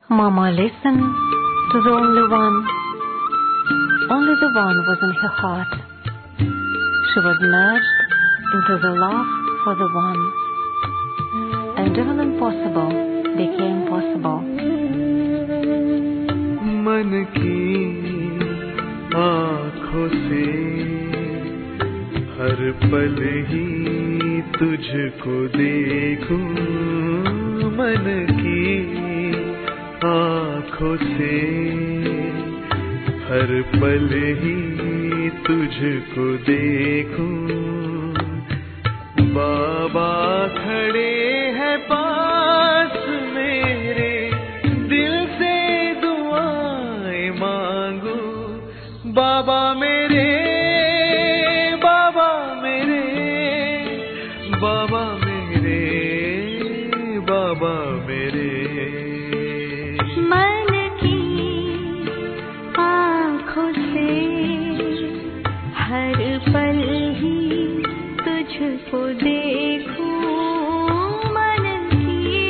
Mama listened to the only one. Only the one was in her heart. She was merged into the love for the one. And even impossible became possible. मन की आँखों से हर पल ही तुझको देखूं मन की आँखों से हर पल ही तुझको देखूं बाबा खड़े हैं पास मेरे दिल से दुआएं मांगू बाबा मेरे बाबा मेरे बाबा मेरे बाबा मेरे मन की आँखों से हर पल ही तुझको देखूं मन की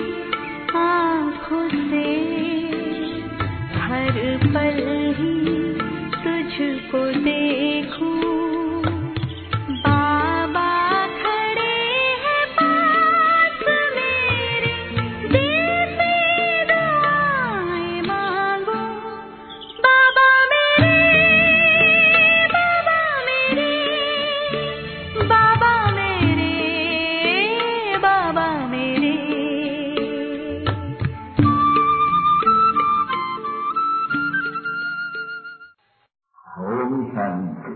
आँखों से हर पल ही तुझको देखूं बाबा खड़े हैं पास मेरे दिल से दुआएं मांगो बाबा मेरे बाबा मेरे बाबा मेरे बाबा मेरे ओम शांति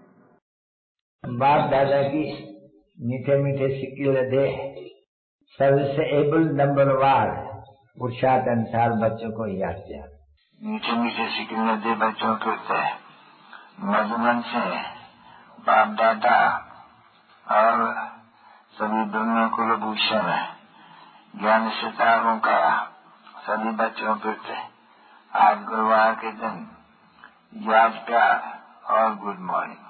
बाप दादा की मीठे मीठे सिक्के दे सबसे एबल नंबर वार पुरुषार्थ अनुसार बच्चों को याद किया मीठे मीठे सिक्के दे बच्चों के थे मधुबन से बाप दादा और सभी ब्रह्म कुलभूषण ज्ञान सितारों का सभी बच्चों के थे आज गुरुवार के दिन याद प्यार और गुड मॉर्निंग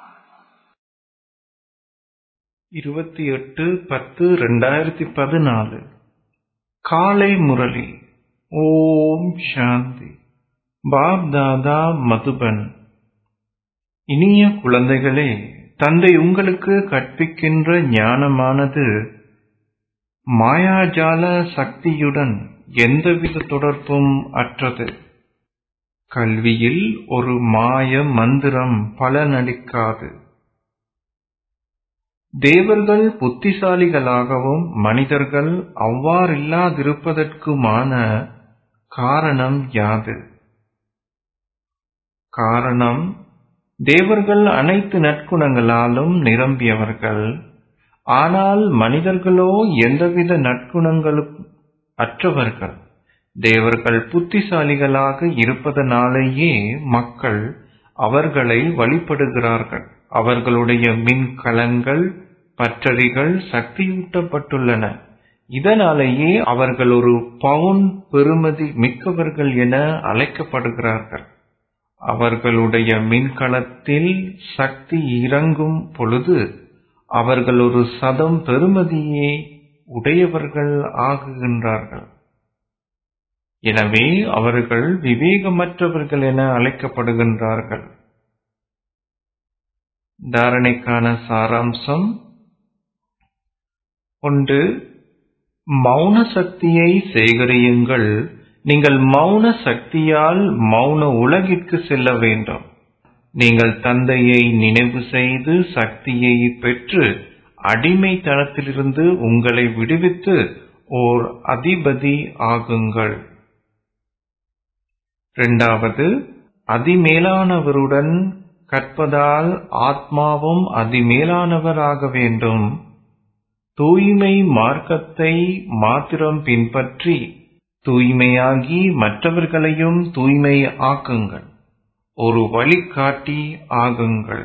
இருபத்தி எட்டு பத்து ரெண்டாயிரத்தி பதினாலு காலை முரளி ஓம் சாந்தி பாப் தாதா மதுபன் இனிய குழந்தைகளே தந்தை உங்களுக்கு கற்பிக்கின்ற ஞானமானது மாயாஜால சக்தியுடன் எந்தவித தொடர்பும் அற்றது கல்வியில் ஒரு மாய மந்திரம் பலனளிக்காது தேவர்கள் புத்திசாலிகளாகவும் மனிதர்கள் அவ்வாறில்லாதிருப்பதற்குமான காரணம் யாது காரணம் தேவர்கள் அனைத்து நற்குணங்களாலும் நிரம்பியவர்கள் ஆனால் மனிதர்களோ எந்தவித நற்குணங்களும் அற்றவர்கள் தேவர்கள் புத்திசாலிகளாக இருப்பதனாலேயே மக்கள் அவர்களை வழிபடுகிறார்கள் அவர்களுடைய மின்கலங்கள் பற்றறிகள் சக்தியூட்டப்பட்டுள்ளன இதனாலேயே அவர்கள் ஒரு பவுன் பெறுமதி மிக்கவர்கள் என அழைக்கப்படுகிறார்கள் அவர்களுடைய மின்கலத்தில் சக்தி இறங்கும் பொழுது அவர்கள் ஒரு சதம் பெறுமதியை உடையவர்கள் ஆகுகின்றார்கள் எனவே அவர்கள் விவேகமற்றவர்கள் என அழைக்கப்படுகின்றார்கள் தாரணைக்கான சாராம்சம் ஒன்று மௌன சக்தியை சேகரியுங்கள் நீங்கள் மௌன சக்தியால் மௌன உலகிற்கு செல்ல வேண்டும் நீங்கள் தந்தையை நினைவு செய்து சக்தியை பெற்று அடிமைத்தனத்திலிருந்து உங்களை விடுவித்து ஓர் அதிபதி ஆகுங்கள் இரண்டாவது அதிமேலானவருடன் கற்பதால் ஆத்மாவும் அதிமேலானவராக வேண்டும் தூய்மை மார்க்கத்தை மாத்திரம் பின்பற்றி தூய்மையாகி மற்றவர்களையும் தூய்மை ஆக்குங்கள் ஒரு வழிகாட்டி ஆகுங்கள்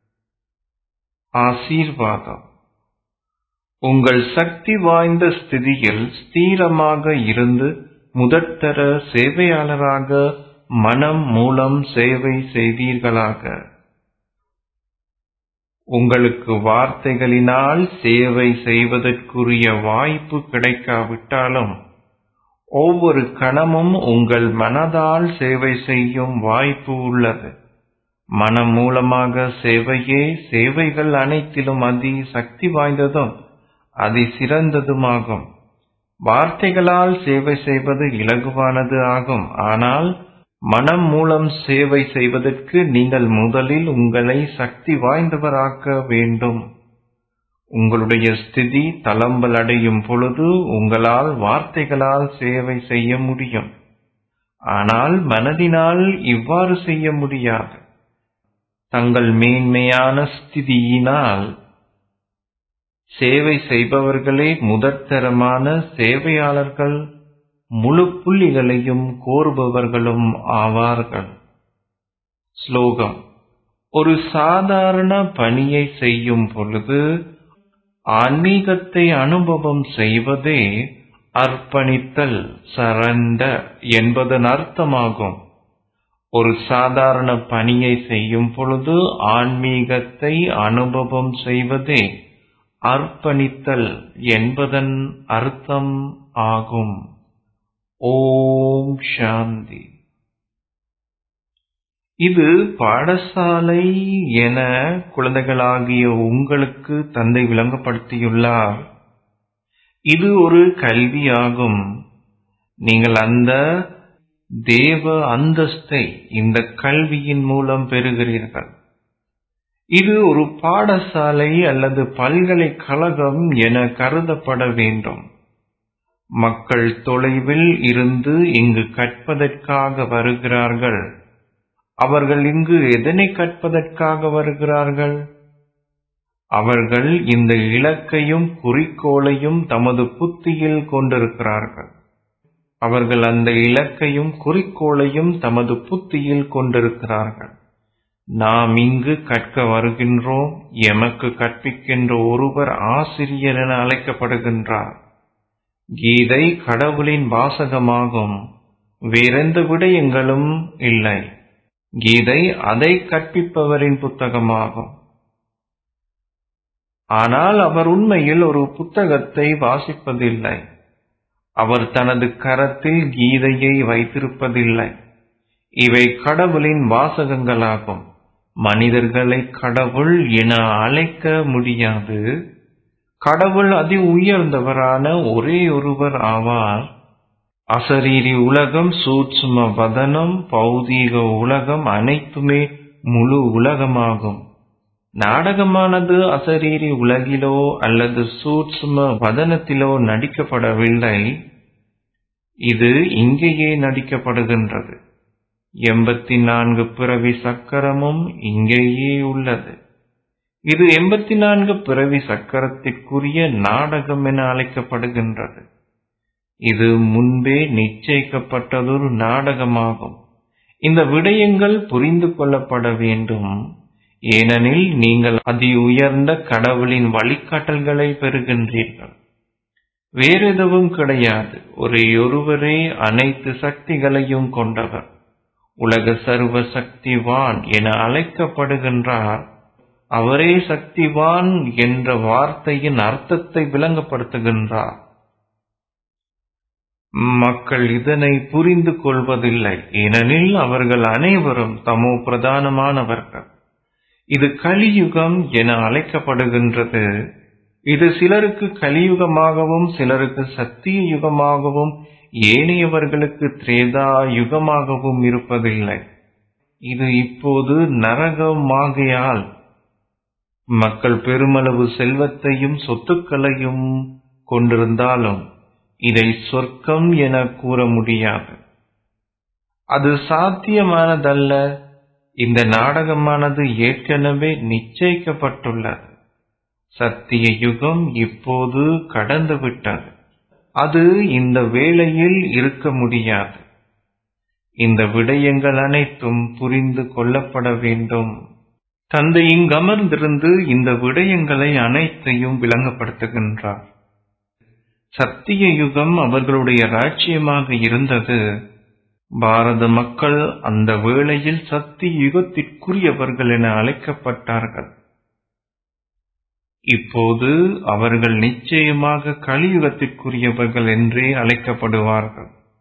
ஆசீர்வாதம் உங்கள் சக்தி வாய்ந்த ஸ்திதியில் ஸ்திரமாக இருந்து முதற்தர சேவையாளராக மனம் மூலம் சேவை செய்வீர்களாக உங்களுக்கு வார்த்தைகளினால் சேவை செய்வதற்குரிய வாய்ப்பு கிடைக்காவிட்டாலும் ஒவ்வொரு கணமும் உங்கள் மனதால் சேவை செய்யும் வாய்ப்பு உள்ளது மனம் மூலமாக சேவையே சேவைகள் அனைத்திலும் அதி சக்தி வாய்ந்ததும் அதி சிறந்ததுமாகும் வார்த்தைகளால் சேவை செய்வது இலகுவானது ஆகும் ஆனால் மனம் மூலம் சேவை செய்வதற்கு நீங்கள் முதலில் உங்களை சக்தி வாய்ந்தவராக்க வேண்டும் உங்களுடைய ஸ்திதி தளம்பல் அடையும் பொழுது உங்களால் வார்த்தைகளால் சேவை செய்ய முடியும் ஆனால் மனதினால் இவ்வாறு செய்ய முடியாது தங்கள் மேன்மையான ஸ்திதியினால் சேவை செய்பவர்களே முதற்தரமான சேவையாளர்கள் முழு புள்ளிகளையும் கோருபவர்களும் ஆவார்கள் ஸ்லோகம் ஒரு சாதாரண பணியை செய்யும் பொழுது ஆன்மீகத்தை அனுபவம் செய்வதே அர்ப்பணித்தல் சரண்டர் என்பதன் அர்த்தமாகும் ஒரு சாதாரண பணியை செய்யும் பொழுது ஆன்மீகத்தை அனுபவம் செய்வதே அர்ப்பணித்தல் என்பதன் அர்த்தம் ஆகும் ஓம் சாந்தி இது பாடசாலை என குழந்தைகளாகிய உங்களுக்கு தந்தை விளங்கப்படுத்தியுள்ளார் இது ஒரு கல்வியாகும் நீங்கள் அந்த தேவ அந்தஸ்தை இந்த கல்வியின் மூலம் பெறுகிறீர்கள் இது ஒரு பாடசாலை அல்லது பல்கலைக்கழகம் என கருதப்பட வேண்டும் மக்கள் தொலைவில் இருந்து இங்கு கற்பதற்காக வருகிறார்கள் அவர்கள் இங்கு எதனை கற்பதற்காக வருகிறார்கள் அவர்கள் இந்த இலக்கையும் குறிக்கோளையும் தமது புத்தியில் கொண்டிருக்கிறார்கள் அவர்கள் அந்த இலக்கையும் குறிக்கோளையும் தமது புத்தியில் கொண்டிருக்கிறார்கள் நாம் இங்கு கற்க வருகின்றோம் எமக்கு கற்பிக்கின்ற ஒருவர் ஆசிரியர் என அழைக்கப்படுகின்றார் கீதை கடவுளின் வாசகமாகும் வேறெந்த விடயங்களும் இல்லை கீதை அதை கற்பிப்பவரின் புத்தகமாகும் ஆனால் அவர் உண்மையில் ஒரு புத்தகத்தை வாசிப்பதில்லை அவர் தனது கரத்தில் கீதையை வைத்திருப்பதில்லை இவை கடவுளின் வாசகங்களாகும் மனிதர்களை கடவுள் என அழைக்க முடியாது கடவுள் அதி உயர்ந்தவரான ஒரே ஒருவர் ஆவார் அசரீரி உலகம் சூட்சும வதனம் பௌதீக உலகம் அனைத்துமே முழு உலகமாகும் நாடகமானது அசரீரி உலகிலோ அல்லது சூட்சும வதனத்திலோ நடிக்கப்படவில்லை இது இங்கேயே நடிக்கப்படுகின்றது எண்பத்தி நான்கு பிறவி சக்கரமும் இங்கேயே உள்ளது இது எண்பத்தி நான்கு பிறவி சக்கரத்திற்குரிய நாடகம் என அழைக்கப்படுகின்றது இது முன்பே நிச்சயிக்கப்பட்டதொரு நாடகமாகும் இந்த விடயங்கள் புரிந்து கொள்ளப்பட வேண்டும் ஏனெனில் நீங்கள் அதி உயர்ந்த கடவுளின் வழிகாட்டல்களை பெறுகின்றீர்கள் வேறெதுவும் கிடையாது ஒரே ஒருவரே அனைத்து சக்திகளையும் கொண்டவர் உலக சர்வ சக்திவான் என அழைக்கப்படுகின்றார் அவரே சக்திவான் என்ற வார்த்தையின் அர்த்தத்தை விளங்கப்படுத்துகின்றார் மக்கள் இதனை புரிந்து கொள்வதில்லை ஏனெனில் அவர்கள் அனைவரும் தமோ பிரதானமானவர்கள் இது கலியுகம் என அழைக்கப்படுகின்றது இது சிலருக்கு கலியுகமாகவும் சிலருக்கு சத்திய யுகமாகவும் ஏனையவர்களுக்கு திரேதா யுகமாகவும் இருப்பதில்லை இது இப்போது நரகமாகையால் மக்கள் பெருமளவு செல்வத்தையும் சொத்துக்களையும் கொண்டிருந்தாலும் இதை சொர்க்கம் என கூற முடியாது அது சாத்தியமானதல்ல இந்த நாடகமானது ஏற்கனவே நிச்சயிக்கப்பட்டுள்ளது சத்திய யுகம் இப்போது கடந்துவிட்டது அது இந்த வேளையில் இருக்க முடியாது இந்த விடயங்கள் அனைத்தும் புரிந்து கொள்ளப்பட வேண்டும் தந்தை இங்கமர்ந்திருந்து இந்த விடயங்களை அனைத்தையும் விளங்கப்படுத்துகின்றார் சத்திய யுகம் அவர்களுடைய ராஜ்யமாக இருந்தது பாரத மக்கள் அந்த வேளையில் சத்திய யுகத்திற்குரியவர்கள் என அழைக்கப்பட்டார்கள் இப்போது அவர்கள் நிச்சயமாக கலியுகத்திற்குரியவர்கள் என்றே அழைக்கப்படுவார்கள்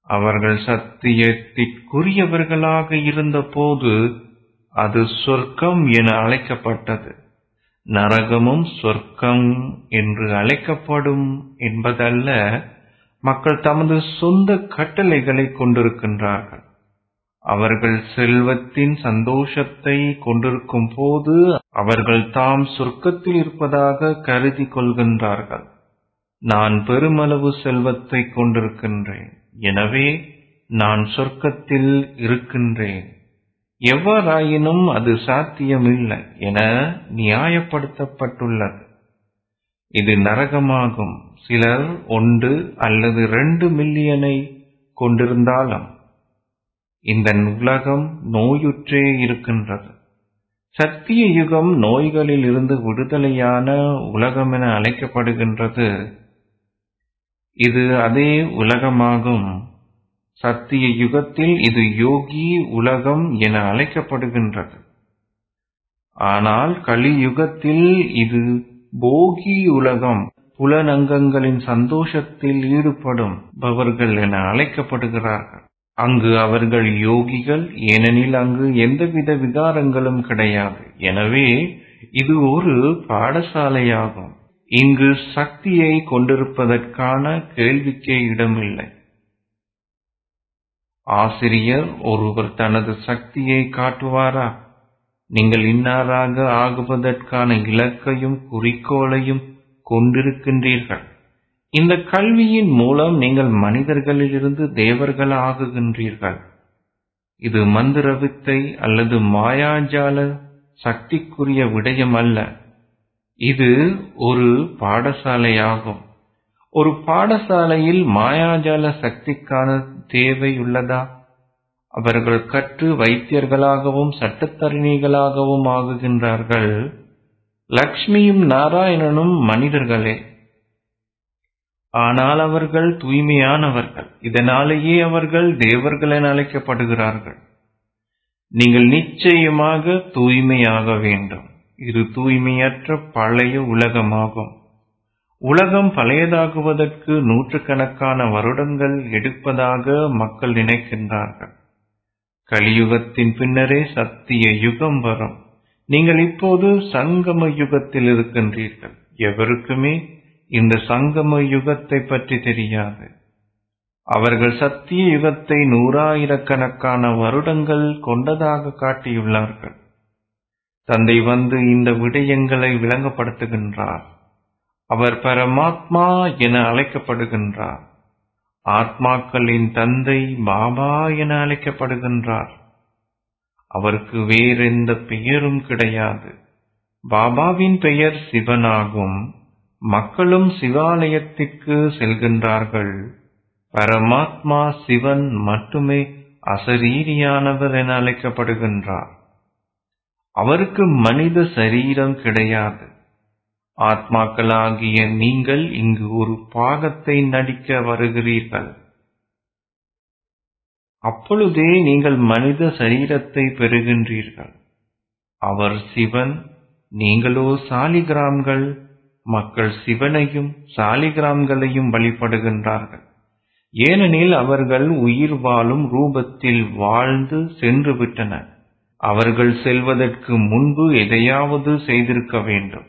அவர்கள் சத்தியத்திற்குரியவர்களாக இருந்தபோது அது சொர்க்கம் என அழைக்கப்பட்டது நரகமும் சொர்க்கம் என்று அழைக்கப்படும் என்பதல்ல மக்கள் தமது சொந்த கட்டளைகளை கொண்டிருக்கின்றார்கள் அவர்கள் செல்வத்தின் சந்தோஷத்தை கொண்டிருக்கும் போது அவர்கள் தாம் சொர்க்கத்தில் இருப்பதாக கருதி கொள்கின்றார்கள் நான் பெருமளவு செல்வத்தை கொண்டிருக்கின்றேன் எனவே நான் சொர்க்கத்தில் இருக்கின்றேன் எவ்வாறாயினும் அது சாத்தியமில்லை என நியாயப்படுத்தப்பட்டுள்ளது இது நரகமாகும் சிலர் ஒன்று அல்லது இரண்டு மில்லியனை கொண்டிருந்தாலும் இந்த உலகம் நோயுற்றே இருக்கின்றது சத்திய யுகம் நோய்களில் இருந்து விடுதலையான உலகம் என அழைக்கப்படுகின்றது இது அதே உலகமாகும் சத்திய யுகத்தில் இது யோகி உலகம் என அழைக்கப்படுகின்றது ஆனால் கலியுகத்தில் இது போகி உலகம் புலனங்கங்களின் சந்தோஷத்தில் ஈடுபடும் பவர்கள் என அழைக்கப்படுகிறார்கள் அங்கு அவர்கள் யோகிகள் ஏனெனில் அங்கு எந்தவித விகாரங்களும் கிடையாது எனவே இது ஒரு பாடசாலையாகும் இங்கு சக்தியை கொண்டிருப்பதற்கான கேள்விக்கே இடமில்லை ஆசிரியர் ஒருவர் தனது சக்தியை காட்டுவாரா நீங்கள் இன்னாராக ஆகுவதற்கான இலக்கையும் குறிக்கோளையும் கொண்டிருக்கின்றீர்கள் இந்த கல்வியின் மூலம் நீங்கள் மனிதர்களிலிருந்து தேவர்கள் ஆகுகின்றீர்கள் இது மந்திர வித்தை அல்லது மாயாஜால சக்திக்குரிய விடயம் அல்ல இது ஒரு பாடசாலையாகும் ஒரு பாடசாலையில் மாயாஜால சக்திக்கான தேவை உள்ளதா அவர்கள் கற்று வைத்தியர்களாகவும் சட்டத்தரணிகளாகவும் ஆகுகின்றார்கள் லக்ஷ்மியும் நாராயணனும் மனிதர்களே ஆனால் அவர்கள் தூய்மையானவர்கள் இதனாலேயே அவர்கள் தேவர்கள் என அழைக்கப்படுகிறார்கள் நீங்கள் நிச்சயமாக தூய்மையாக வேண்டும் இது தூய்மையற்ற பழைய உலகமாகும் உலகம் பழையதாகுவதற்கு நூற்றுக்கணக்கான வருடங்கள் எடுப்பதாக மக்கள் நினைக்கின்றார்கள் கலியுகத்தின் பின்னரே சத்திய யுகம் வரும் நீங்கள் இப்போது சங்கம யுகத்தில் இருக்கின்றீர்கள் எவருக்குமே இந்த சங்கம யுகத்தை பற்றி தெரியாது அவர்கள் சத்திய யுகத்தை நூறாயிரக்கணக்கான வருடங்கள் கொண்டதாக காட்டியுள்ளார்கள் தந்தை வந்து இந்த விடயங்களை விளங்கப்படுத்துகின்றார் அவர் பரமாத்மா என அழைக்கப்படுகின்றார் ஆத்மாக்களின் தந்தை பாபா என அழைக்கப்படுகின்றார் அவருக்கு வேறெந்த பெயரும் கிடையாது பாபாவின் பெயர் சிவனாகும் மக்களும் சிவாலயத்திற்கு செல்கின்றார்கள் பரமாத்மா சிவன் மட்டுமே அசரீரியானவர் என அழைக்கப்படுகின்றார் அவருக்கு மனித சரீரம் கிடையாது ஆத்மாக்களாகிய நீங்கள் இங்கு ஒரு பாகத்தை நடிக்க வருகிறீர்கள் அப்பொழுதே நீங்கள் மனித சரீரத்தை பெறுகின்றீர்கள் அவர் சிவன் நீங்களோ சாலிகிராம்கள் மக்கள் சிவனையும் சாலிகிராம்களையும் வழிபடுகின்றார்கள் ஏனெனில் அவர்கள் உயிர் வாழும் ரூபத்தில் வாழ்ந்து சென்று விட்டனர் அவர்கள் செல்வதற்கு முன்பு எதையாவது செய்திருக்க வேண்டும்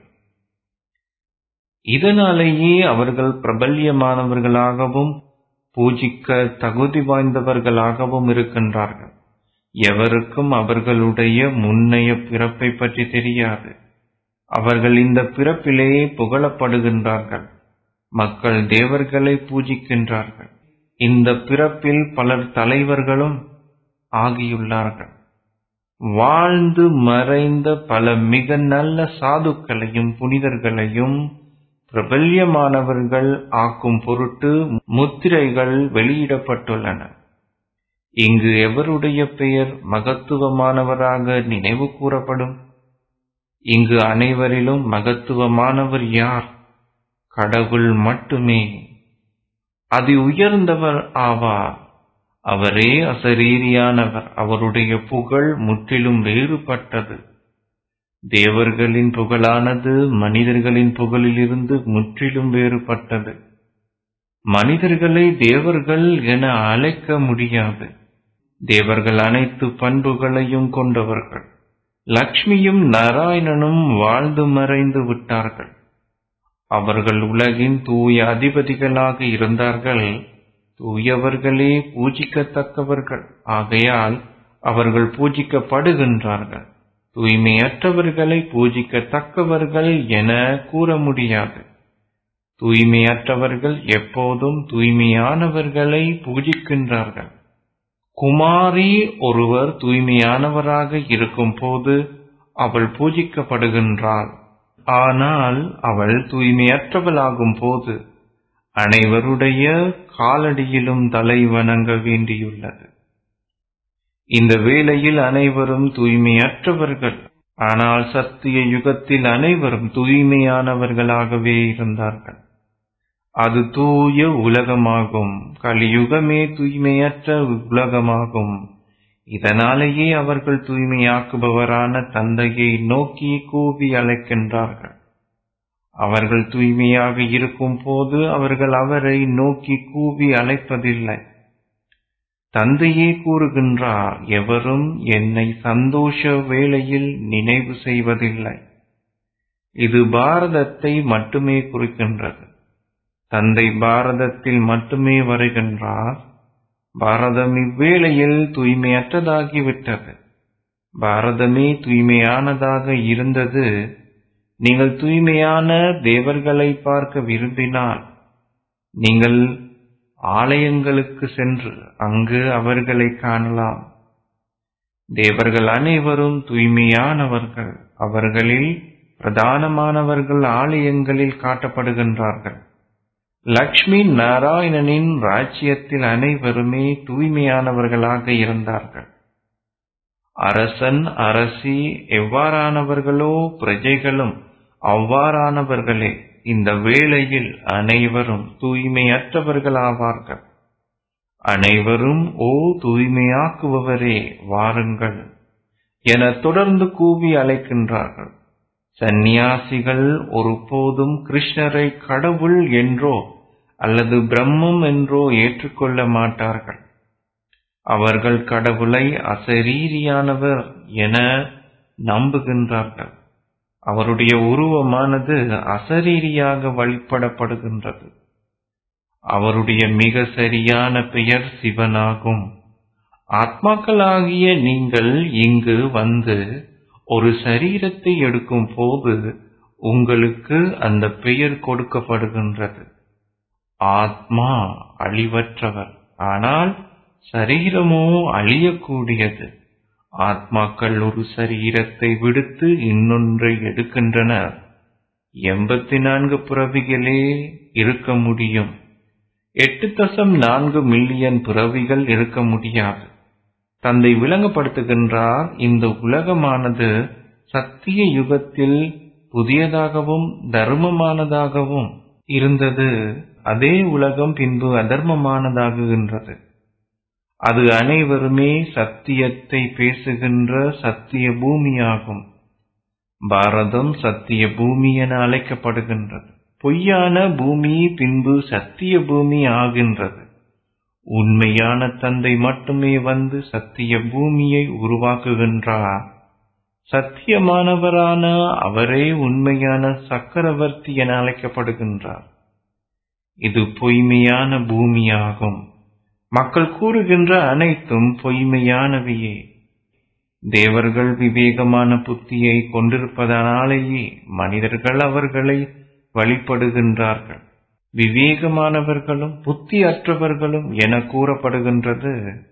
இதனாலேயே அவர்கள் பிரபல்யமானவர்களாகவும் பூஜிக்க தகுதி வாய்ந்தவர்களாகவும் இருக்கின்றார்கள் எவருக்கும் அவர்களுடைய முன்னைய பிறப்பை பற்றி தெரியாது அவர்கள் இந்த பிறப்பிலேயே புகழப்படுகின்றார்கள் மக்கள் தேவர்களை பூஜிக்கின்றார்கள் இந்த பிறப்பில் பலர் தலைவர்களும் ஆகியுள்ளார்கள் வாழ்ந்து மறைந்த பல மிக நல்ல சாதுக்களையும் புனிதர்களையும் பிரபல்யமானவர்கள் ஆக்கும் பொருட்டு முத்திரைகள் வெளியிடப்பட்டுள்ளன இங்கு எவருடைய பெயர் மகத்துவமானவராக நினைவு கூறப்படும் இங்கு அனைவரிலும் மகத்துவமானவர் யார் கடவுள் மட்டுமே அதி உயர்ந்தவர் ஆவார் அவரே அசரீரியானவர் அவருடைய புகழ் முற்றிலும் வேறுபட்டது தேவர்களின் புகழானது மனிதர்களின் புகழிலிருந்து முற்றிலும் வேறுபட்டது மனிதர்களை தேவர்கள் என அழைக்க முடியாது தேவர்கள் அனைத்து பண்புகளையும் கொண்டவர்கள் லக்ஷ்மியும் நாராயணனும் வாழ்ந்து மறைந்து விட்டார்கள் அவர்கள் உலகின் தூய அதிபதிகளாக இருந்தார்கள் தூயவர்களே பூஜிக்கத்தக்கவர்கள் ஆகையால் அவர்கள் பூஜிக்கப்படுகின்றார்கள் தூய்மையற்றவர்களை பூஜிக்கத்தக்கவர்கள் என கூற முடியாது தூய்மையற்றவர்கள் எப்போதும் தூய்மையானவர்களை பூஜிக்கின்றார்கள் குமாரி ஒருவர் தூய்மையானவராக இருக்கும் போது அவள் பூஜிக்கப்படுகின்றாள் ஆனால் அவள் தூய்மையற்றவளாகும் போது அனைவருடைய காலடியிலும் தலை வணங்க வேண்டியுள்ளது இந்த வேளையில் அனைவரும் தூய்மையற்றவர்கள் ஆனால் சத்திய யுகத்தில் அனைவரும் தூய்மையானவர்களாகவே இருந்தார்கள் அது தூய உலகமாகும் கலியுகமே தூய்மையற்ற உலகமாகும் இதனாலேயே அவர்கள் தூய்மையாக்குபவரான தந்தையை நோக்கி கூவி அழைக்கின்றார்கள் அவர்கள் தூய்மையாக இருக்கும் போது அவர்கள் அவரை நோக்கி கூவி அழைப்பதில்லை தந்தையே கூறுகின்றார் எவரும் என்னை சந்தோஷ வேளையில் நினைவு செய்வதில்லை இது பாரதத்தை மட்டுமே குறிக்கின்றது தந்தை பாரதத்தில் மட்டுமே வருகின்றார் பாரதம் இவ்வேளையில் தூய்மையற்றதாகிவிட்டது பாரதமே தூய்மையானதாக இருந்தது நீங்கள் தூய்மையான தேவர்களை பார்க்க விரும்பினால் நீங்கள் ஆலயங்களுக்கு சென்று அங்கு அவர்களை காணலாம் தேவர்கள் அனைவரும் தூய்மையானவர்கள் அவர்களில் பிரதானமானவர்கள் ஆலயங்களில் காட்டப்படுகின்றார்கள் லக்ஷ்மி நாராயணனின் ராஜ்யத்தில் அனைவருமே தூய்மையானவர்களாக இருந்தார்கள் அரசன் அரசி எவ்வாறானவர்களோ பிரஜைகளும் அவ்வாறானவர்களே இந்த வேளையில் அனைவரும் தூய்மையற்றவர்களாவார்கள் அனைவரும் ஓ தூய்மையாக்குபவரே வாருங்கள் என தொடர்ந்து கூவி அழைக்கின்றார்கள் சந்நியாசிகள் ஒருபோதும் கிருஷ்ணரை கடவுள் என்றோ அல்லது பிரம்மம் என்றோ ஏற்றுக்கொள்ள மாட்டார்கள் அவர்கள் கடவுளை அசரீரியானவர் என நம்புகின்றார்கள் அவருடைய உருவமானது அசரீரியாக வழிபடப்படுகின்றது அவருடைய மிக சரியான பெயர் சிவனாகும் ஆத்மாக்களாகிய நீங்கள் இங்கு வந்து ஒரு சரீரத்தை எடுக்கும் போது உங்களுக்கு அந்த பெயர் கொடுக்கப்படுகின்றது ஆத்மா அழிவற்றவர் ஆனால் சரீரமோ அழியக்கூடியது ஆத்மாக்கள் ஒரு சரீரத்தை விடுத்து இன்னொன்றை எடுக்கின்றனர் எண்பத்தி நான்கு பிறவிகளே இருக்க முடியும் எட்டு தசம் நான்கு மில்லியன் பிறவிகள் இருக்க முடியாது தந்தை விளங்கப்படுத்துகின்றார் இந்த உலகமானது சத்திய யுகத்தில் புதியதாகவும் தர்மமானதாகவும் இருந்தது அதே உலகம் பின்பு அதர்மமானதாகுகின்றது அது அனைவருமே சத்தியத்தை பேசுகின்ற சத்திய பூமியாகும் பாரதம் சத்திய பூமி என அழைக்கப்படுகின்றது பொய்யான பூமி பின்பு சத்திய பூமி ஆகின்றது உண்மையான தந்தை மட்டுமே வந்து சத்திய பூமியை உருவாக்குகின்றார் சத்தியமானவரான அவரே உண்மையான சக்கரவர்த்தி என அழைக்கப்படுகின்றார் இது பொய்மையான பூமியாகும் மக்கள் கூறுகின்ற அனைத்தும் பொய்மையானவையே தேவர்கள் விவேகமான புத்தியை கொண்டிருப்பதனாலேயே மனிதர்கள் அவர்களை வழிபடுகின்றார்கள் விவேகமானவர்களும் புத்தி அற்றவர்களும் என கூறப்படுகின்றது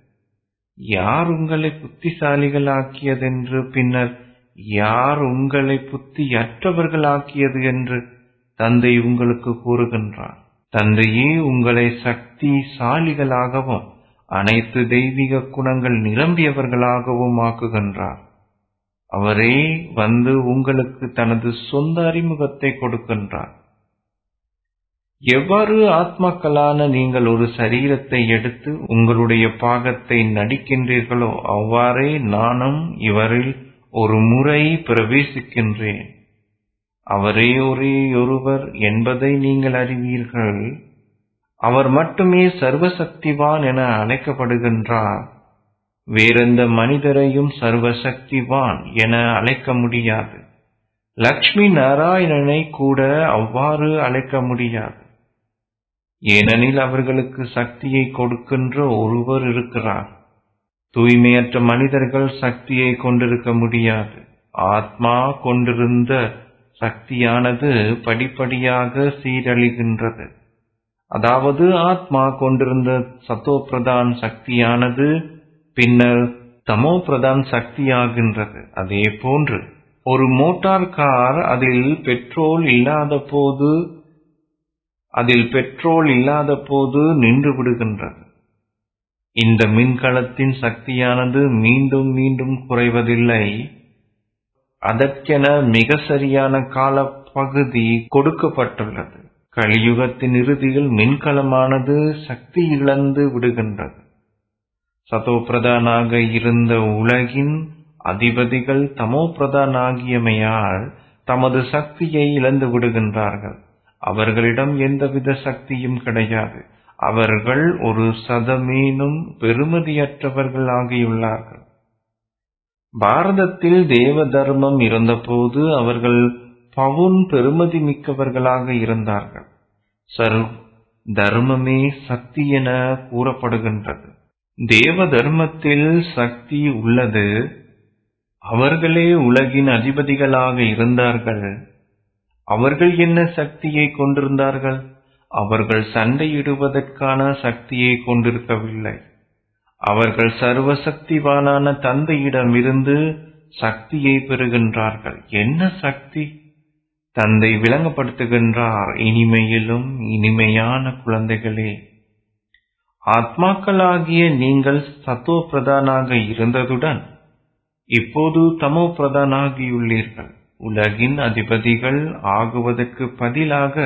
யார் உங்களை புத்திசாலிகளாக்கியதென்று பின்னர் யார் உங்களை புத்தியற்றவர்களாக்கியது என்று தந்தை உங்களுக்கு கூறுகின்றார் தந்தையே உங்களை சக்திசாலிகளாகவும் அனைத்து தெய்வீக குணங்கள் நிரம்பியவர்களாகவும் ஆக்குகின்றார் அவரே வந்து உங்களுக்கு தனது சொந்த அறிமுகத்தை கொடுக்கின்றார் எவ்வாறு ஆத்மாக்களான நீங்கள் ஒரு சரீரத்தை எடுத்து உங்களுடைய பாகத்தை நடிக்கின்றீர்களோ அவ்வாறே நானும் இவரில் ஒரு முறை பிரவேசிக்கின்றேன் அவரே ஒரே ஒருவர் என்பதை நீங்கள் அறிவீர்கள் அவர் மட்டுமே சர்வசக்திவான் என அழைக்கப்படுகின்றார் வேறெந்த மனிதரையும் சர்வசக்திவான் என அழைக்க முடியாது லக்ஷ்மி நாராயணனை கூட அவ்வாறு அழைக்க முடியாது ஏனெனில் அவர்களுக்கு சக்தியை கொடுக்கின்ற ஒருவர் இருக்கிறார் தூய்மையற்ற மனிதர்கள் சக்தியை கொண்டிருக்க முடியாது ஆத்மா கொண்டிருந்த சக்தியானது படிப்படியாக சீரழிகின்றது அதாவது ஆத்மா கொண்டிருந்த சத்தோப்பிரதான் சக்தியானது பின்னர் தமோ பிரதான் சக்தியாகின்றது அதே போன்று ஒரு மோட்டார் கார் அதில் பெட்ரோல் இல்லாத போது அதில் பெட்ரோல் இல்லாத போது நின்று விடுகின்றது இந்த மின்கலத்தின் சக்தியானது மீண்டும் மீண்டும் குறைவதில்லை அதற்கென மிக சரியான காலப்பகுதி கொடுக்கப்பட்டுள்ளது கலியுகத்தின் இறுதியில் மின்கலமானது சக்தி இழந்து விடுகின்றது சதோபிரதானாக இருந்த உலகின் அதிபதிகள் தமோபிரதானாகியமையால் தமது சக்தியை இழந்து விடுகின்றார்கள் அவர்களிடம் எந்தவித சக்தியும் கிடையாது அவர்கள் ஒரு சதமேனும் பெருமதியற்றவர்கள் ஆகியுள்ளார்கள் பாரதத்தில் தேவ தர்மம் இருந்தபோது அவர்கள் பவுன் பெருமதி மிக்கவர்களாக இருந்தார்கள் சர்வ் தர்மமே சக்தி என கூறப்படுகின்றது தேவ தர்மத்தில் சக்தி உள்ளது அவர்களே உலகின் அதிபதிகளாக இருந்தார்கள் அவர்கள் என்ன சக்தியை கொண்டிருந்தார்கள் அவர்கள் சண்டையிடுவதற்கான சக்தியை கொண்டிருக்கவில்லை அவர்கள் சர்வசக்திவானான தந்தையிடமிருந்து சக்தியை பெறுகின்றார்கள் என்ன சக்தி தந்தை விளங்கப்படுத்துகின்றார் இனிமையிலும் இனிமையான குழந்தைகளே ஆத்மாக்களாகிய நீங்கள் சத்தோ பிரதானாக இருந்ததுடன் இப்போது தமோ பிரதானாகியுள்ளீர்கள் உலகின் அதிபதிகள் ஆகுவதற்கு பதிலாக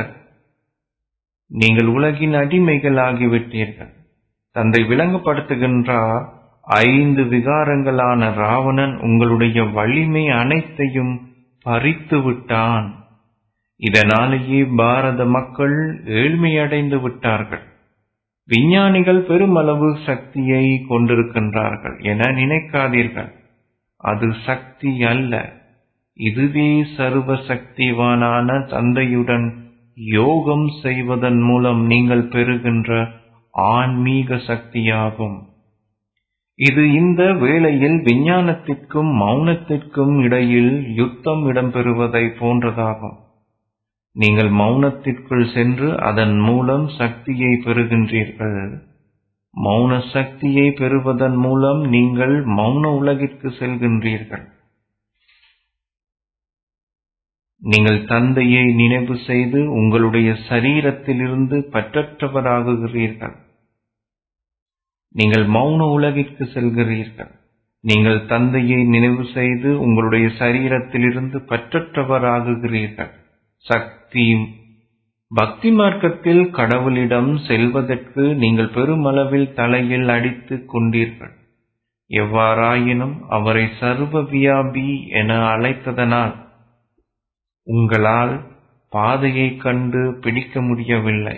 நீங்கள் உலகின் அடிமைகள் ஆகிவிட்டீர்கள் தந்தை விளங்கப்படுத்துகின்றார் ஐந்து விகாரங்களான ராவணன் உங்களுடைய வலிமை அனைத்தையும் பறித்து விட்டான் இதனாலேயே பாரத மக்கள் ஏழ்மையடைந்து விட்டார்கள் விஞ்ஞானிகள் பெருமளவு சக்தியை கொண்டிருக்கின்றார்கள் என நினைக்காதீர்கள் அது சக்தி அல்ல இதுவே சர்வ சக்திவானான தந்தையுடன் யோகம் செய்வதன் மூலம் நீங்கள் பெறுகின்ற ஆன்மீக சக்தியாகும் இது இந்த வேளையில் விஞ்ஞானத்திற்கும் மௌனத்திற்கும் இடையில் யுத்தம் இடம்பெறுவதை போன்றதாகும் நீங்கள் மௌனத்திற்குள் சென்று அதன் மூலம் சக்தியை பெறுகின்றீர்கள் மௌன சக்தியை பெறுவதன் மூலம் நீங்கள் மௌன உலகிற்கு செல்கின்றீர்கள் நீங்கள் தந்தையை நினைவு செய்து உங்களுடைய சரீரத்திலிருந்து பற்றற்றவராகுகிறீர்கள் நீங்கள் மௌன உலகிற்கு செல்கிறீர்கள் நீங்கள் தந்தையை நினைவு செய்து உங்களுடைய சரீரத்திலிருந்து பற்றற்றவராகுகிறீர்கள் சக்தி பக்தி மார்க்கத்தில் கடவுளிடம் செல்வதற்கு நீங்கள் பெருமளவில் தலையில் அடித்துக் கொண்டீர்கள் எவ்வாறாயினும் அவரை சர்வ வியாபி என அழைத்ததனால் உங்களால் பாதையை கண்டு பிடிக்க முடியவில்லை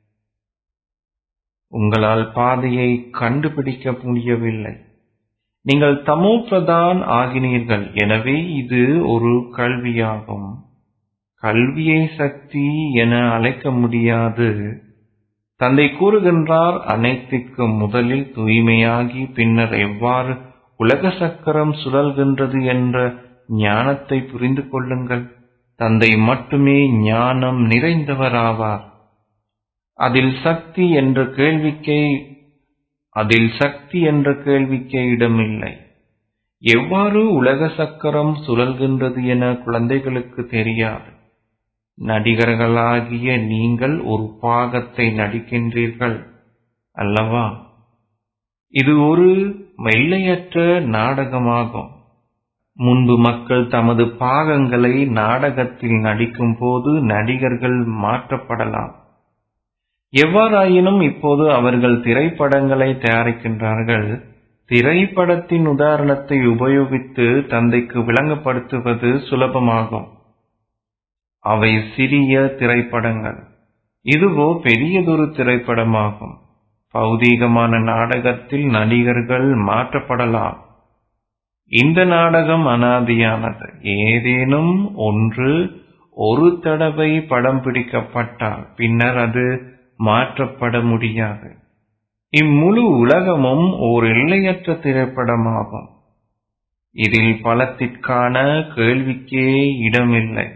உங்களால் பாதையை கண்டுபிடிக்க முடியவில்லை நீங்கள் தமோ பிரதான் ஆகினீர்கள் எனவே இது ஒரு கல்வியாகும் கல்வியை சக்தி என அழைக்க முடியாது தந்தை கூறுகின்றார் அனைத்திற்கும் முதலில் தூய்மையாகி பின்னர் எவ்வாறு உலக சக்கரம் சுழல்கின்றது என்ற ஞானத்தை புரிந்து கொள்ளுங்கள் தந்தை மட்டுமே ஞானம் நிறைந்தவராவார் அதில் சக்தி என்ற கேள்விக்கே அதில் சக்தி என்ற கேள்விக்கே இடமில்லை எவ்வாறு உலக சக்கரம் சுழல்கின்றது என குழந்தைகளுக்கு தெரியாது நடிகர்களாகிய நீங்கள் ஒரு பாகத்தை நடிக்கின்றீர்கள் அல்லவா இது ஒரு எல்லையற்ற நாடகமாகும் முன்பு மக்கள் தமது பாகங்களை நாடகத்தில் நடிக்கும் போது நடிகர்கள் மாற்றப்படலாம் எவ்வாறாயினும் இப்போது அவர்கள் திரைப்படங்களை தயாரிக்கின்றார்கள் திரைப்படத்தின் உதாரணத்தை உபயோகித்து தந்தைக்கு விளங்கப்படுத்துவது சுலபமாகும் அவை சிறிய திரைப்படங்கள் இதுவோ பெரியதொரு திரைப்படமாகும் பௌதீகமான நாடகத்தில் நடிகர்கள் மாற்றப்படலாம் இந்த நாடகம் அனாதியானது ஏதேனும் ஒன்று ஒரு தடவை படம் பிடிக்கப்பட்டால் பின்னர் அது மாற்றப்பட முடியாது இம்முழு உலகமும் ஓர் எல்லையற்ற திரைப்படமாகும் இதில் பலத்திற்கான கேள்விக்கே இடமில்லை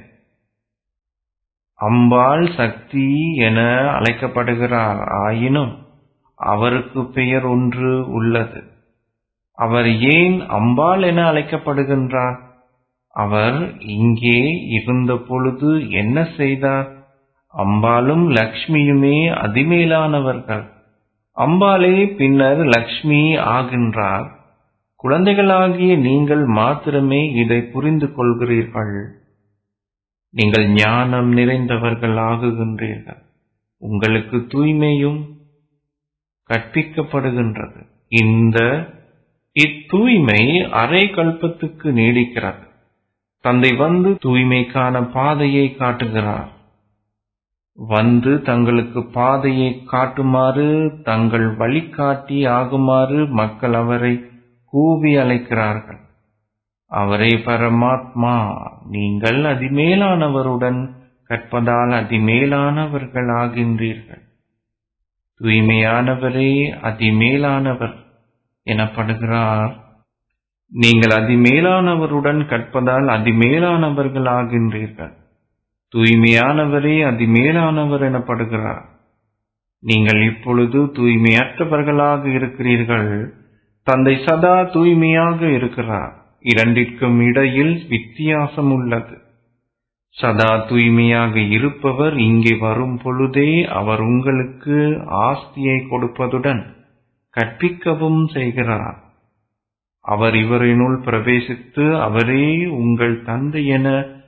அம்பாள் சக்தி என அழைக்கப்படுகிறார் ஆயினும் அவருக்கு பெயர் ஒன்று உள்ளது அவர் ஏன் அம்பாள் என அழைக்கப்படுகின்றார் அவர் இங்கே இருந்த பொழுது என்ன செய்தார் அம்பாளும் லக்ஷ்மியுமே அதிமேலானவர்கள் அம்பாளே பின்னர் லக்ஷ்மி ஆகின்றார் குழந்தைகளாகிய நீங்கள் மாத்திரமே இதை புரிந்து கொள்கிறீர்கள் நீங்கள் ஞானம் நிறைந்தவர்கள் ஆகுகின்றீர்கள் உங்களுக்கு தூய்மையும் கற்பிக்கப்படுகின்றது இந்த இத்தூய்மை அரை கல்பத்துக்கு நீடிக்கிறது தந்தை வந்து தூய்மைக்கான பாதையை காட்டுகிறார் வந்து தங்களுக்கு பாதையை காட்டுமாறு தங்கள் வழிகாட்டி ஆகுமாறு மக்கள் அவரை கூவி அழைக்கிறார்கள் அவரே பரமாத்மா நீங்கள் அதிமேலானவருடன் கற்பதால் அதிமேலானவர்கள் ஆகின்றீர்கள் தூய்மையானவரே அதிமேலானவர் எனப்படுகிறார் நீங்கள் அதிமேலானவருடன் கற்பதால் அதிமேலானவர்கள் ஆகின்றீர்கள் தூய்மையானவரே அதிமேலானவர் எனப்படுகிறார் நீங்கள் இப்பொழுது தூய்மையற்றவர்களாக இருக்கிறீர்கள் தந்தை சதா தூய்மையாக இருக்கிறார் இரண்டிற்கும் இடையில் வித்தியாசம் உள்ளது சதா தூய்மையாக இருப்பவர் இங்கே வரும் பொழுதே அவர் உங்களுக்கு ஆஸ்தியை கொடுப்பதுடன் கற்பிக்கவும் செய்கிறார் அவர் இவரினுள் பிரவேசித்து அவரே உங்கள் தந்தை என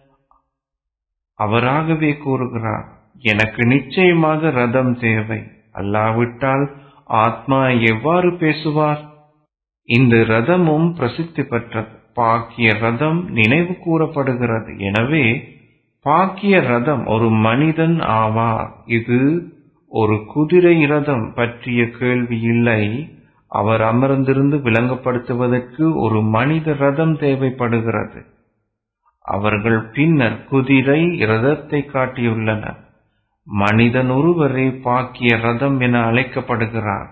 அவராகவே கூறுகிறார் எனக்கு நிச்சயமாக ரதம் தேவை அல்லாவிட்டால் ஆத்மா எவ்வாறு பேசுவார் இந்த ரதமும் பிரசித்தி பெற்றது பாக்கிய ரதம் நினைவு கூறப்படுகிறது எனவே பாக்கிய ரதம் ஒரு மனிதன் ஆவார் இது ஒரு குதிரை ரதம் பற்றிய கேள்வி இல்லை அவர் அமர்ந்திருந்து விளங்கப்படுத்துவதற்கு ஒரு மனித ரதம் தேவைப்படுகிறது அவர்கள் பின்னர் குதிரை ரதத்தை காட்டியுள்ளனர் மனிதன் ஒருவரே பாக்கிய ரதம் என அழைக்கப்படுகிறார்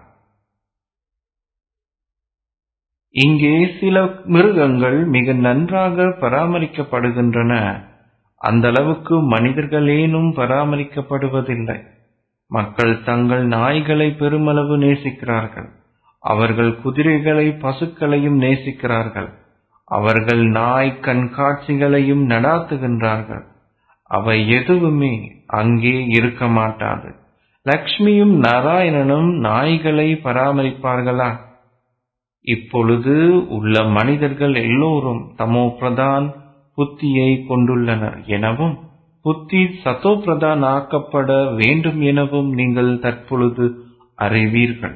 இங்கே சில மிருகங்கள் மிக நன்றாக பராமரிக்கப்படுகின்றன அந்த அளவுக்கு மனிதர்கள் ஏனும் பராமரிக்கப்படுவதில்லை மக்கள் தங்கள் நாய்களை பெருமளவு நேசிக்கிறார்கள் அவர்கள் குதிரைகளை பசுக்களையும் நேசிக்கிறார்கள் அவர்கள் நாய் கண்காட்சிகளையும் நடாத்துகின்றார்கள் அவை எதுவுமே அங்கே இருக்க மாட்டாது லக்ஷ்மியும் நாராயணனும் நாய்களை பராமரிப்பார்களா இப்பொழுது உள்ள மனிதர்கள் எல்லோரும் தமோ பிரதான் புத்தியை கொண்டுள்ளனர் எனவும் புத்தி சத்தோ பிரதான் ஆக்கப்பட வேண்டும் எனவும் நீங்கள் தற்பொழுது அறிவீர்கள்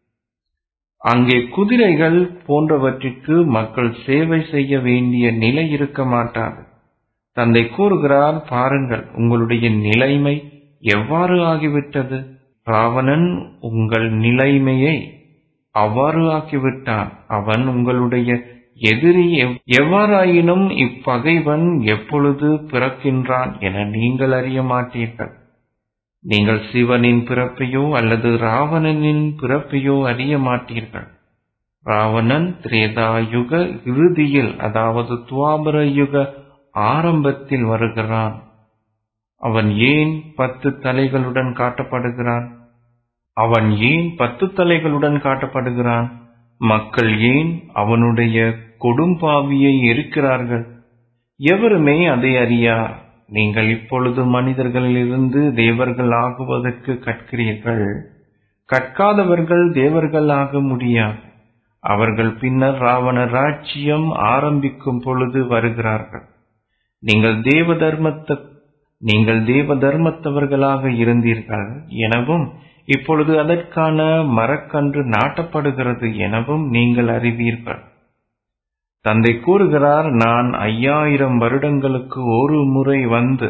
அங்கே குதிரைகள் போன்றவற்றிற்கு மக்கள் சேவை செய்ய வேண்டிய நிலை இருக்க மாட்டாது தந்தை கூறுகிறார் பாருங்கள் உங்களுடைய நிலைமை எவ்வாறு ஆகிவிட்டது ராவணன் உங்கள் நிலைமையை அவ்வாறு ஆக்கிவிட்டான் அவன் உங்களுடைய எதிரி எவ்வாறாயினும் இப்பகைவன் எப்பொழுது பிறக்கின்றான் என நீங்கள் அறிய மாட்டீர்கள் நீங்கள் சிவனின் பிறப்பையோ அல்லது ராவணனின் பிறப்பையோ அறிய மாட்டீர்கள் ராவணன் திரேதாயுக இறுதியில் அதாவது துவாபர யுக ஆரம்பத்தில் வருகிறான் அவன் ஏன் பத்து தலைகளுடன் காட்டப்படுகிறான் அவன் ஏன் பத்து தலைகளுடன் காட்டப்படுகிறான் மக்கள் ஏன் அவனுடைய கொடும்பாவியை எரிக்கிறார்கள் எவருமே அதை அறியார் நீங்கள் இப்பொழுது மனிதர்களிலிருந்து தேவர்கள் ஆகுவதற்கு கற்கிறீர்கள் கற்காதவர்கள் தேவர்கள் ஆக முடியாது அவர்கள் பின்னர் ராவண ராஜ்யம் ஆரம்பிக்கும் பொழுது வருகிறார்கள் நீங்கள் தேவ தர்மத்த நீங்கள் தேவ தர்மத்தவர்களாக இருந்தீர்கள் எனவும் இப்பொழுது அதற்கான மரக்கன்று நாட்டப்படுகிறது எனவும் நீங்கள் அறிவீர்கள் தந்தை கூறுகிறார் நான் ஐயாயிரம் வருடங்களுக்கு ஒரு முறை வந்து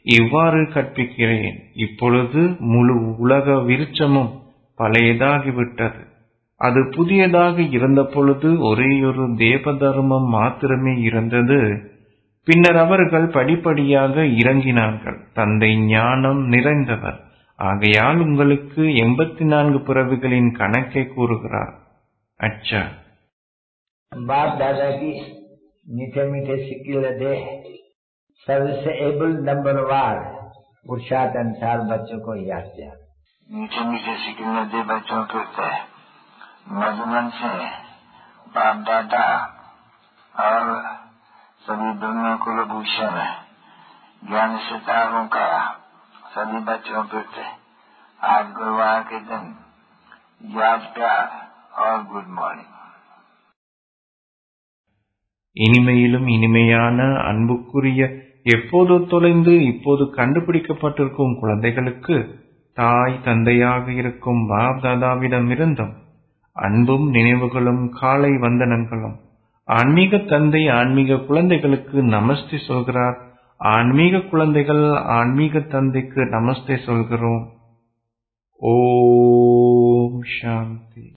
இவ்வாறு கற்பிக்கிறேன் இப்பொழுது முழு உலக விருட்சமும் பழையதாகிவிட்டது அது புதியதாக இருந்தபொழுது ஒரேயொரு தேவதர்மம் மாத்திரமே இருந்தது பின்னர் அவர்கள் படிப்படியாக இறங்கினார்கள் தந்தை ஞானம் நிறைந்தவர் ஆகையால் உங்களுக்கு எண்பத்தி நான்கு பிறவிகளின் கணக்கை கூறுகிறார் அச்சா बाप दादा की मीठे मीठे सिक्किल देह सबसे एबल नंबर वार पुरुषार्थ अनुसार बच्चों को याद दिया मीठे मीठे सिक्किम दे बच्चों के होते हैं मधुमन से बाप दादा और सभी दुनिया कुलभूषण ज्ञान सितारों का सभी बच्चों के होते हैं आज गुरुवार के दिन याद प्यार और गुड मॉर्निंग இனிமையிலும் இனிமையான அன்புக்குரிய எப்போது தொலைந்து இப்போது கண்டுபிடிக்கப்பட்டிருக்கும் குழந்தைகளுக்கு தாய் தந்தையாக இருக்கும் பாப் தாதாவிடமிருந்தும் அன்பும் நினைவுகளும் காலை வந்தனங்களும் ஆன்மீக தந்தை ஆன்மீக குழந்தைகளுக்கு நமஸ்தே சொல்கிறார் ஆன்மீக குழந்தைகள் ஆன்மீக தந்தைக்கு நமஸ்தே சொல்கிறோம் ஓம் சாந்தி